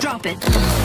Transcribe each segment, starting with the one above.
Drop it.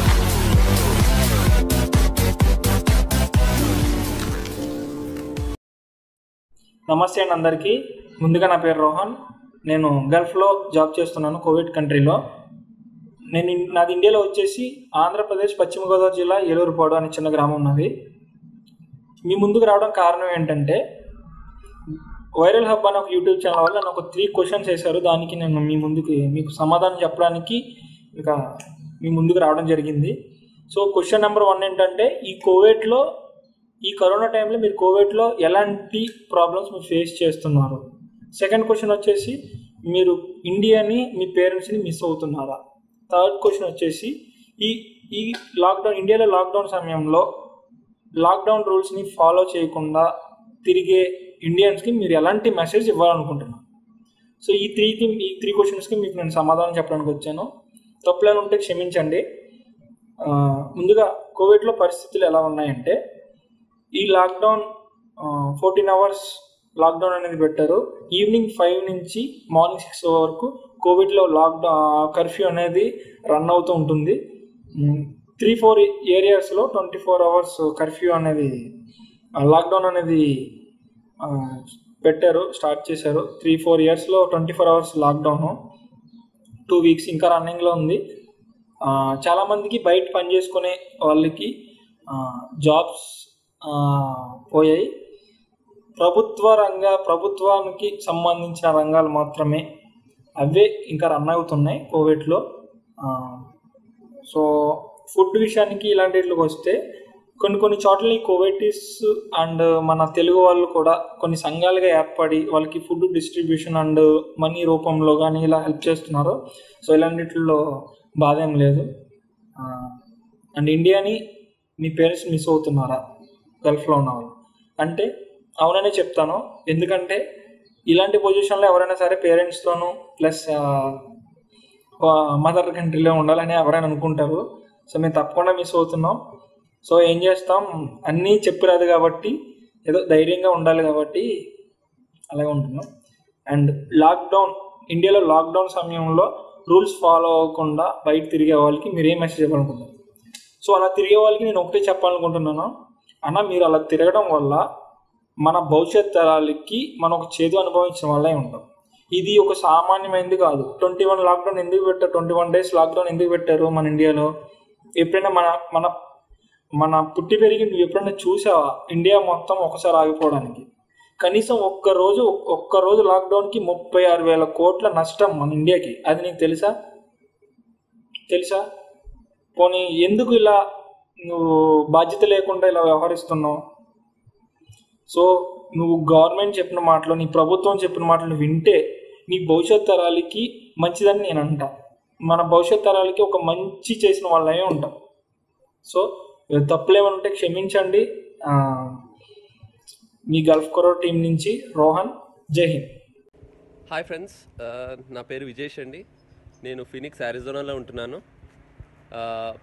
నమస్తే అండి అందరికీ ముందుగా నా పేరు రోహన్ నేను గల్ఫ్లో జాబ్ చేస్తున్నాను కోవిడ్ కంట్రీలో నేను ఇన్- నాది ఇండియాలో వచ్చేసి ఆంధ్రప్రదేశ్ పశ్చిమ గోదావరి జిల్లా ఏలూరుపాడు అనే చిన్న గ్రామం ఉన్నది మీ ముందుకు రావడం కారణం ఏంటంటే వైరల్ హబ్ అనే ఒక యూట్యూబ్ ఛానల్ వల్ల నాకు త్రీ క్వశ్చన్స్ వేశారు దానికి నేను మీ ముందుకు మీకు సమాధానం చెప్పడానికి ఇక మీ ముందుకు రావడం జరిగింది సో క్వశ్చన్ నెంబర్ వన్ ఏంటంటే ఈ కోవిడ్లో ఈ కరోనా టైంలో మీరు కోవిడ్లో ఎలాంటి ప్రాబ్లమ్స్ మీరు ఫేస్ చేస్తున్నారు సెకండ్ క్వశ్చన్ వచ్చేసి మీరు ఇండియాని మీ పేరెంట్స్ని మిస్ అవుతున్నారా థర్డ్ క్వశ్చన్ వచ్చేసి ఈ ఈ లాక్డౌన్ ఇండియాలో లాక్డౌన్ సమయంలో లాక్డౌన్ రూల్స్ని ఫాలో చేయకుండా తిరిగే ఇండియన్స్కి మీరు ఎలాంటి మెసేజ్ ఇవ్వాలనుకుంటున్నారు సో ఈ త్రీకి ఈ త్రీ క్వశ్చన్స్కి మీకు నేను సమాధానం చెప్పడానికి వచ్చాను తప్పులను ఉంటే క్షమించండి ఆ, ముందుగా కోవిడ్లో పరిస్థితులు ఎలా ఉన్నాయంటే ఈ లాక్డౌన్ ఫోర్టీన్ అవర్స్ లాక్డౌన్ అనేది పెట్టారు ఈవినింగ్ ఫైవ్ నుంచి మార్నింగ్ సిక్స్ వరకు కోవిడ్లో లాక్డౌన్ కర్ఫ్యూ అనేది రన్ అవుతూ ఉంటుంది త్రీ ఫోర్ ఏరియాస్లో ట్వంటీ ఫోర్ అవర్స్ కర్ఫ్యూ అనేది లాక్డౌన్ అనేది ఆ, పెట్టారు స్టార్ట్ చేశారు త్రీ ఫోర్ ఇయర్స్లో twenty four hours lockdown two weeks ఇంకా రన్నింగ్లో ఉంది ఆ, చాలామందికి బయట పని చేసుకునే వాళ్ళకి జాబ్స్ పోయాయి ప్రభుత్వ రంగ ప్రభుత్వానికి సంబంధించిన రంగాలు మాత్రమే అవే ఇంకా రన్ అవుతున్నాయి కోవిడ్లో సో ఫుడ్ విషయానికి ఇలాంటికి వస్తే కొన్ని కొన్ని చోట్ల ఈ కోవిటీస్ అండ్ మన తెలుగు వాళ్ళు కూడా కొన్ని సంఘాలుగా ఏర్పడి వాళ్ళకి ఫుడ్ డిస్ట్రిబ్యూషన్ అండ్ మనీ రూపంలో కానీ ఇలా హెల్ప్ చేస్తున్నారు సో ఇలాంటిలో బాధ ఏం లేదు అండ్ ఇండియాని మీ పేరెంట్స్ మిస్ అవుతున్నారా గల్ఫ్లో ఉన్నవాళ్ళు అంటే అవుననే చెప్తాను ఎందుకంటే ఇలాంటి పొజిషన్లో ఎవరైనా సరే పేరెంట్స్తోనూ ప్లస్ మదర్ కంట్రీలో ఉండాలని ఎవరైనా అనుకుంటారు సో మేము తప్పకుండా మిస్ అవుతున్నాం సో ఏం చేస్తాం అన్నీ చెప్పిరాదు కాబట్టి ఏదో ధైర్యంగా ఉండాలి కాబట్టి అలాగే ఉంటున్నాం అండ్ లాక్డౌన్ ఇండియాలో లాక్డౌన్ సమయంలో రూల్స్ ఫాలో అవ్వకుండా బయట తిరిగే వాళ్ళకి మీరు ఏం మెసేజ్ ఇవ్వాలనుకుంటున్నారు సో అలా తిరిగే వాళ్ళకి నేను ఒకటే చెప్పాలనుకుంటున్నాను అన్న మీరు అలా తిరగడం వల్ల మన భవిష్యత్ తరాలకి మనం ఒక చేదు అనుభవించిన వాళ్ళే ఉంటాం ఇది ఒక సామాన్యమైనది కాదు ట్వంటీ వన్ లాక్డౌన్ ఎందుకు పెట్టారు ట్వంటీ వన్ డేస్ లాక్డౌన్ ఎందుకు పెట్టారు మన ఇండియాలో ఎప్పుడైనా మన మన మన పుట్టి పెరిగి నువ్వు ఎప్పుడైనా చూసావా ఇండియా మొత్తం ఒకసారి ఆగిపోవడానికి కనీసం ఒక్క రోజు ఒక్క రోజు లాక్డౌన్కి ముప్పై ఆరు వేల కోట్ల నష్టం మన ఇండియాకి అది నీకు తెలుసా తెలుసా పోనీ ఎందుకు ఇలా నువ్వు బాధ్యత లేకుండా ఇలా వ్యవహరిస్తున్నావు సో నువ్వు గవర్నమెంట్ చెప్పిన మాటలు నీ ప్రభుత్వం చెప్పిన మాటలు వింటే నీ భవిష్యత్ తరాలకి మంచిదని నేను అంటా మన భవిష్యత్ తరాలకి ఒక మంచి చేసిన వాళ్ళమే ఉంటాం సో తప్పులేమైనా ఉంటే క్షమించండి ఆ, మీ గల్ఫ్ కొరో టీం నుంచి రోహన్ జై హింద్ హాయ్ ఫ్రెండ్స్ ఆ, నా పేరు విజేష్ అండి నేను ఫినిక్స్ అరిజోనాలో ఉంటున్నాను ఆ,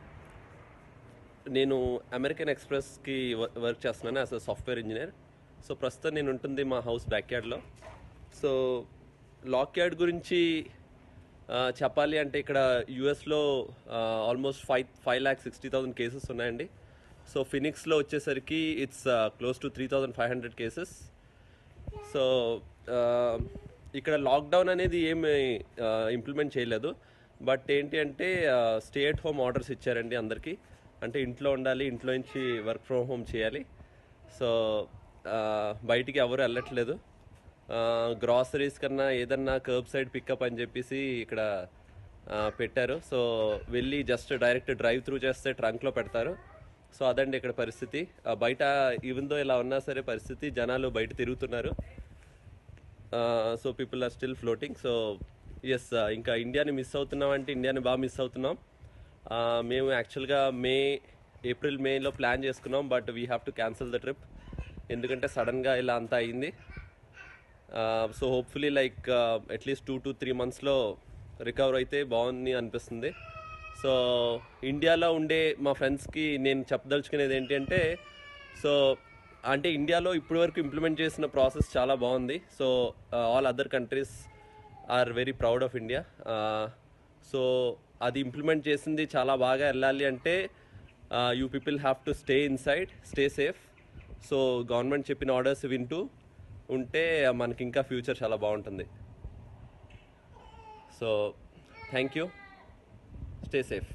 నేను అమెరికన్ ఎక్స్ప్రెస్కి వ- వర్క్ చేస్తున్నాను as a software engineer so ప్రస్తుతం నేను ఉంటుంది మా హౌస్ బ్యాక్ యార్డ్లో సో లాక్ యార్డ్ గురించి ఆ, చెప్పాలి అంటే ఇక్కడ యూఎస్లో almost five five lakh sixty thousand cases ఉన్నాయండి సో ఫినిక్స్లో వచ్చేసరికి it's close to three thousand five hundred cases so ఆ, ఇక్కడ లాక్డౌన్ అనేది ఏమి ఇంప్లిమెంట్ చేయలేదు బట్ ఏంటి అంటే స్టే అట్ హోమ్ ఆర్డర్స్ ఇచ్చారండి అందరికీ అంటే ఇంట్లో ఉండాలి ఇంట్లో నుంచి వర్క్ ఫ్రమ్ హోమ్ చేయాలి సో ఆ, బయటికి ఎవరు వెళ్ళట్లేదు గ్రాసరీస్ కన్నా ఏదన్నా కర్బ్ సైడ్ పికప్ అని చెప్పేసి ఇక్కడ ఆ, పెట్టారు సో వెళ్ళి జస్ట్ డైరెక్ట్ డ్రైవ్ త్రూ చేస్తే ట్రంక్లో పెడతారు సో అదండి ఇక్కడ పరిస్థితి ఆ, బయట ఈవెన్ దో ఇలా ఉన్నా సరే పరిస్థితి జనాలు బయట తిరుగుతున్నారు so people are still floating so yes ఇంకా ఇండియాని మిస్ అవుతున్నాం అంటే ఇండియాని బాగా మిస్ అవుతున్నాం ఆ, మేము యాక్చువల్గా మే ఏప్రిల్ మేలో ప్లాన్ చేసుకున్నాం but we have to cancel the trip ఎందుకంటే సడన్గా ఇలా అంతా అయింది so hopefully like at least two to three మంత్స్లో రికవర్ అయితే బాగుంది అనిపిస్తుంది సో ఇండియాలో ఉండే మా ఫ్రెండ్స్కి నేను చెప్పదలుచుకునేది ఏంటి అంటే సో అంటే ఇండియాలో ఇప్పటివరకు ఇంప్లిమెంట్ చేసిన ప్రాసెస్ చాలా బాగుంది so all other countries are very proud of India so అది ఇంప్లిమెంట్ చేసింది చాలా బాగా వెళ్ళాలి అంటే you people have to stay inside stay safe so government చెప్పిన ఆర్డర్స్ వింటూ ఉంటే మనకి ఇంకా ఫ్యూచర్ చాలా బాగుంటుంది so thank you stay safe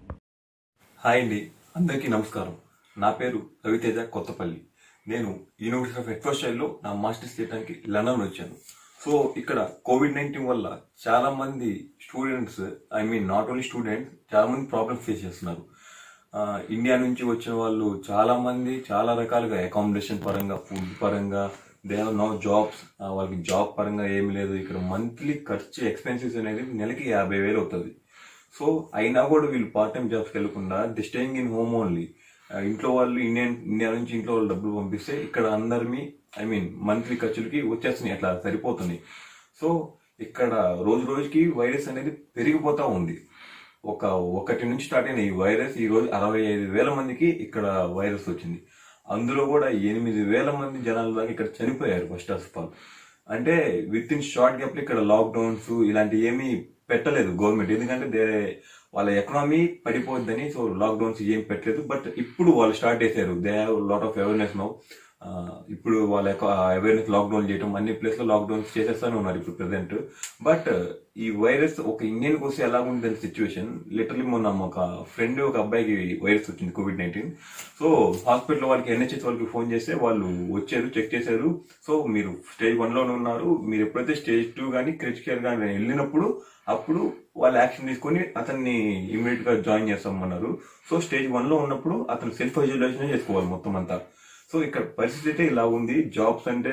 hi అండి అందరికీ నమస్కారం నా పేరు రవితేజ కొత్తపల్లి నేను యూనివర్సిటీ ఆఫ్ ఎక్వస్టైల్లో నా మాస్టర్స్ చేయడానికి లండన్ వచ్చాను సో ఇక్కడ కోవిడ్ నైన్టీన్ వల్ల చాలా మంది students I mean not only students చాలా మంది ప్రాబ్లమ్స్ ఫేస్ చేస్తున్నారు ఆ, ఇండియా నుంచి వచ్చిన వాళ్ళు చాలా మంది చాలా రకాలుగా అకామిడేషన్ పరంగా ఫుడ్ పరంగా దే హావ్ నో జాబ్స్ వాళ్ళకి జాబ్ పరంగా ఏమి లేదు ఇక్కడ మంత్లీ ఖర్చు ఎక్స్పెన్సెస్ అనేది నెలకి యాభై వేలు అవుతుంది సో అయినా కూడా వీళ్ళు పార్ట్ టైం జాబ్స్కి వెళ్ళకుండా they staying in home only ఇంట్లో వాళ్ళు ఇండియన్ ఇండియా నుంచి ఇంట్లో వాళ్ళు డబ్బులు పంపిస్తే ఇక్కడ అందరిమి ఐ మీన్ మంత్లీ ఖర్చులకి వచ్చేస్తున్నాయి అట్లా సరిపోతున్నాయి సో ఇక్కడ రోజు రోజుకి వైరస్ అనేది పెరిగిపోతా ఉంది ఒక ఒకటి నుంచి స్టార్ట్ అయిన ఈ వైరస్ ఈ రోజు అరవై ఐదు వేల మందికి ఇక్కడ వైరస్ వచ్చింది అందులో కూడా ఎనిమిది వేల మంది జనాల దాకా ఇక్కడ చనిపోయారు ఫస్ట్ ఆఫ్ ఆల్ అంటే విత్ ఇన్ షార్ట్ గ్యాప్ ఇక్కడ లాక్డౌన్స్ ఇలాంటి ఏమీ పెట్టలేదు గవర్నమెంట్ ఎందుకంటే దే వాళ్ళ ఎకనామీ పడిపోద్దని సో లాక్డౌన్స్ ఏం పెట్టలేదు బట్ ఇప్పుడు వాళ్ళు స్టార్ట్ చేశారు they have lot of awareness no ఇప్పుడు వాళ్ళ అవేర్నెస్ లాక్డౌన్ చేయడం అన్ని ప్లేస్ లో లాక్డౌన్స్ చేసేస్తానే ఉన్నారు ఇప్పుడు ప్రెసెంట్ బట్ ఈ వైరస్ ఒక ఇండియన్ వస్తే ఎలా ఉంది సిచ్యువేషన్ లిటరలీ మొన్న ఒక ఫ్రెండ్ ఒక అబ్బాయికి వైరస్ వచ్చింది కోవిడ్ నైన్టీన్ సో హాస్పిటల్ వాళ్ళకి ఎన్హెచ్ఎస్ వాళ్ళకి ఫోన్ చేస్తే వాళ్ళు వచ్చారు చెక్ చేశారు సో మీరు స్టేజ్ వన్ లోనే ఉన్నారు మీరు ఎప్పుడైతే స్టేజ్ టూ కానీ క్రిటికల్ కానీ వెళ్ళినప్పుడు అప్పుడు వాళ్ళు యాక్షన్ తీసుకొని అతన్ని ఇమీడియట్ గా జాయిన్ చేస్తామన్నారు సో స్టేజ్ వన్ లో ఉన్నప్పుడు అతను సెల్ఫ్ ఐసోలేషన్ చేసుకోవాలి మొత్తం అంతా సో ఇక్కడ పరిస్థితి అయితే ఇలా ఉంది జాబ్స్ అంటే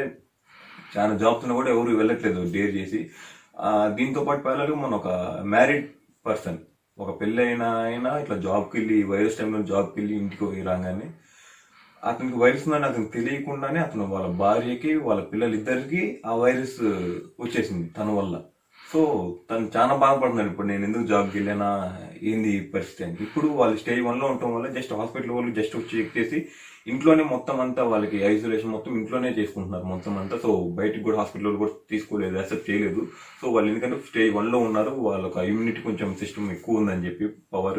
చాలా జాబ్స్ ఉన్నా కూడా ఎవరు వెళ్ళట్లేదు డేర్ చేసి ఆ, దీంతో పాటు పిల్లలు మన ఒక మ్యారీడ్ పర్సన్ ఒక పెళ్ళైన అయినా ఇట్లా జాబ్కి వెళ్ళి వైరస్ టైంలో జాబ్కి వెళ్ళి ఇంటికి పోయి రాగానే అతనికి వైరస్ ఉందని అతనికి తెలియకుండానే అతను వాళ్ళ భార్యకి వాళ్ళ పిల్లలిద్దరికి ఆ వైరస్ వచ్చేసింది తన వల్ల సో తను చాలా బాధపడుతున్నాడు ఇప్పుడు నేను ఎందుకు జాబ్కి వెళ్ళానా ఏంది ఈ పరిస్థితి అని ఇప్పుడు వాళ్ళు స్టేజ్ వన్ లో ఉండటం వల్ల జస్ట్ హాస్పిటల్ వాళ్ళు జస్ట్ వచ్చి చెక్ చేసి ఇంట్లోనే మొత్తం అంతా వాళ్ళకి ఐసోలేషన్ మొత్తం ఇంట్లోనే చేసుకుంటున్నారు మొత్తం అంతా సో బయటికి కూడా హాస్పిటల్ కూడా తీసుకోలేదు యాక్సెప్ట్ చేయలేదు సో వాళ్ళు ఎందుకంటే స్టేజ్ వన్ లో ఉన్నారు వాళ్ళకి ఇమ్యూనిటీ కొంచెం సిస్టమ్ ఎక్కువ ఉందని చెప్పి పవర్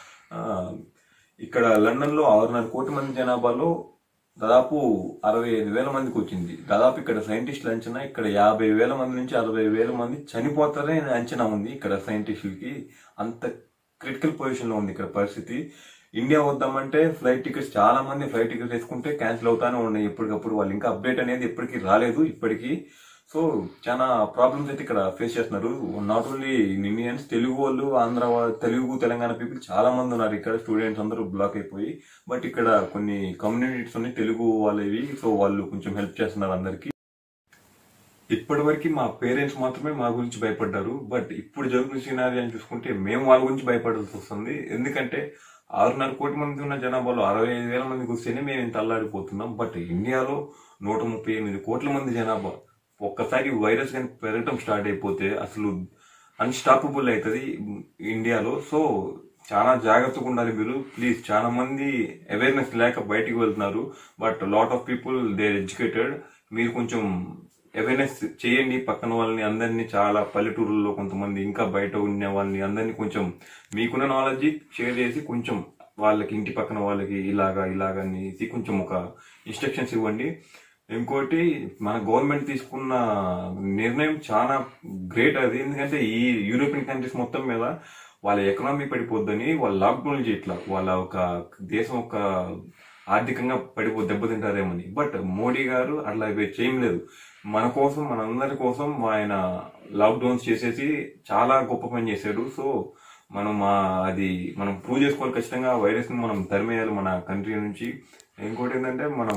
ఇక్కడ లండన్ లో ఆరున్నర కోటి మంది జనాభాలో దాదాపు అరవై ఐదు వేల మందికి వచ్చింది దాదాపు ఇక్కడ సైంటిస్టుల అంచనా ఇక్కడ యాభై వేల మంది నుంచి అరవై వేల మంది చనిపోతారని అంచనా ఉంది ఇక్కడ సైంటిస్టులకి అంత క్రిటికల్ పొజిషన్ లో ఉంది ఇక్కడ పరిస్థితి ఇండియా వద్దామంటే ఫ్లైట్ టికెట్స్ చాలా మంది ఫ్లైట్ టికెట్స్ వేసుకుంటే క్యాన్సిల్ అవుతానే ఉన్నాయి ఎప్పటికప్పుడు వాళ్ళు ఇంకా అప్డేట్ అనేది ఎప్పటికీ రాలేదు ఇప్పటికీ సో చాలా ప్రాబ్లమ్స్ అయితే ఇక్కడ ఫేస్ చేస్తున్నారు నాట్ ఓన్లీ ఇండియన్స్ తెలుగు వాళ్ళు ఆంధ్ర వాళ్ళు తెలుగు తెలంగాణ పీపుల్ చాలా మంది ఉన్నారు ఇక్కడ స్టూడెంట్స్ అందరూ బ్లాక్ అయిపోయి బట్ ఇక్కడ కొన్ని కమ్యూనిటీస్ ఉన్నాయి తెలుగు వాళ్ళవి సో వాళ్ళు కొంచెం హెల్ప్ చేస్తున్నారు అందరికి ఇప్పటివరకు మా పేరెంట్స్ మాత్రమే మా గురించి భయపడ్డారు బట్ ఇప్పుడు జరుగుతున్న సినారీ అని చూసుకుంటే మేము వాళ్ళ గురించి భయపడాల్సి వస్తుంది ఎందుకంటే ఆరున్నర కోటి మంది ఉన్న జనాభాలో అరవై ఐదు వేల మందికి వస్తేనే మేము ఇంత అల్లాడిపోతున్నాం బట్ ఇండియాలో నూట ముప్పై ఎనిమిది కోట్ల మంది జనాభా ఒక్కసారి వైరస్ కానీ పెరగటం స్టార్ట్ అయిపోతే అసలు అన్స్టాపబుల్ అవుతుంది ఇండియాలో సో చాలా జాగ్రత్తగా ఉండాలి మీరు ప్లీజ్ చాలా మంది అవేర్నెస్ లేక బయటికి వెళ్తున్నారు but lot of people they educated మీరు కొంచెం అవేర్నెస్ చేయండి పక్కన వాళ్ళని అందరినీ చాలా పల్లెటూరుల్లో కొంతమంది ఇంకా బయట ఉన్న వాళ్ళని అందరినీ కొంచెం మీకున్న నాలెడ్జ్ షేర్ చేసి కొంచెం వాళ్ళకి ఇంటి పక్కన వాళ్ళకి ఇలాగా ఇలాగా అనేసి కొంచెం ఒక ఇన్స్ట్రక్షన్స్ ఇవ్వండి ఇంకోటి మన గవర్నమెంట్ తీసుకున్న నిర్ణయం చాలా గ్రేట్ అది ఎందుకంటే ఈ యూరోపియన్ కంట్రీస్ మొత్తం మీద వాళ్ళ ఎకనామీ పడిపోద్దని వాళ్ళ లాక్డౌన్ చేయట్లా వాళ్ళ ఒక దేశం ఒక ఆర్థికంగా పడిపో దెబ్బతింటారేమని బట్ మోడీ గారు అట్లా ఇవి చేయలేదు మన కోసం మనందరి కోసం ఆయన లాక్డౌన్స్ చేసేసి చాలా గొప్ప పని చేశాడు సో మనం ఆ అది మనం ప్రూవ్ చేసుకోవాలి ఖచ్చితంగా వైరస్ ని మనం తరిమేయాలి మన కంట్రీ నుంచి ఇంకోటి ఏంటంటే మనం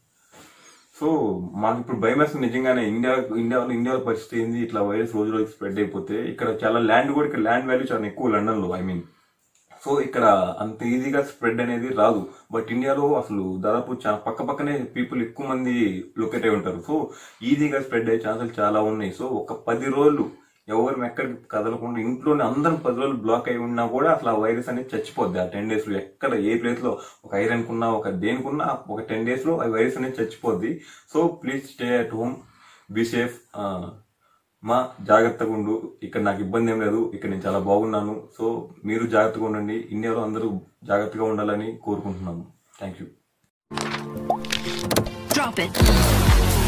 సో మాకు ఇప్పుడు భయం వేస్తుంది నిజంగానే ఇండియా ఇండియాలో ఇండియాలో పరిస్థితి ఏంది ఇట్లా వైరస్ రోజు రోజు స్ప్రెడ్ అయిపోతే ఇక్కడ చాలా ల్యాండ్ కూడా ఇక్కడ ల్యాండ్ వాల్యూ చాలా ఎక్కువ లండన్ లో ఐ మీన్ సో ఇక్కడ అంత ఈజీగా స్ప్రెడ్ అనేది రాదు బట్ ఇండియాలో అసలు దాదాపు చా- పక్క పక్కనే పీపుల్ ఎక్కువ మంది లొకేట్ అయి ఉంటారు సో ఈజీగా స్ప్రెడ్ అయ్యే ఛాన్సులు చాలా ఉన్నాయి సో ఒక పది రోజులు ఎవరు ఎక్కడికి కదలకుండా ఇంట్లోనే అందరం పది రోజులు బ్లాక్ అయి ఉన్నా కూడా అసలు ఆ వైరస్ అనేది చచ్చిపోద్ది ఆ టెన్ డేస్ లో ఎక్కడ ఏ ప్లేస్ లో ఒక ఐరన్ కున్నా ఒక దేనికున్నా ఒక టెన్ డేస్ లో ఆ వైరస్ అనేది చచ్చిపోద్ది so please stay at home be safe మా జాగ్రత్తగా ఉండు ఇక్కడ నాకు ఇబ్బంది ఏం లేదు ఇక్కడ నేను చాలా బాగున్నాను సో మీరు జాగ్రత్తగా ఉండండి ఇండియాలో అందరూ జాగ్రత్తగా ఉండాలని కోరుకుంటున్నాము థ్యాంక్ యూ Drop it.